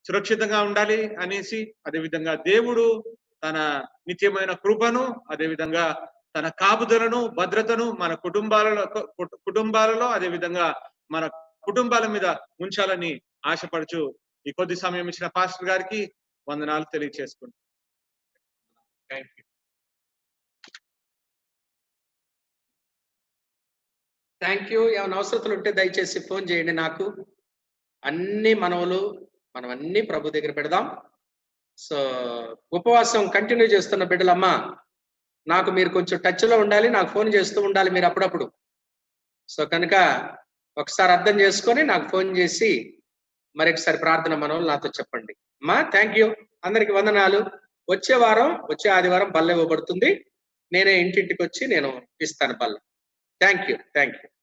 సురక్షితంగా ఉండాలి అనేసి అదేవిధంగా దేవుడు తన నిత్యమైన కృపను అదేవిధంగా తన కాపుదలను భద్రతను మన కుటుంబాలలో కు- కుటుంబాలలో అదేవిధంగా మన కుటుంబాల మీద ఉంచాలని ఆశపడుచు ఈ కొద్ది సమయం ఇచ్చిన పాస్టర్ గారికి వందనాలు తెలియచేసుకుంటాం థ్యాంక్ యూ థ్యాంక్ యూ ఏమైనా అవసరతలు ఉంటే దయచేసి ఫోన్ చేయండి నాకు అన్ని మనవులు మనం అన్ని ప్రభు దగ్గర పెడదాం సో ఉపవాసం కంటిన్యూ చేస్తున్న బిడ్డలమ్మా నాకు మీరు కొంచెం టచ్ లో ఉండాలి నాకు ఫోన్ చేస్తూ ఉండాలి మీరు అప్పుడప్పుడు సో కనుక ఒకసారి అర్థం చేసుకొని నాకు ఫోన్ చేసి మరొకసారి ప్రార్థన మనవులు నాతో చెప్పండి అమ్మా థ్యాంక్ యూ అందరికి వందనాలు వచ్చే వారం వచ్చే ఆదివారం బల్ల ఇవ్వబడుతుంది నేనే ఇంటింటికి వచ్చి నేను ఇస్తాను బల్ల థ్యాంక్ యూ థ్యాంక్ యూ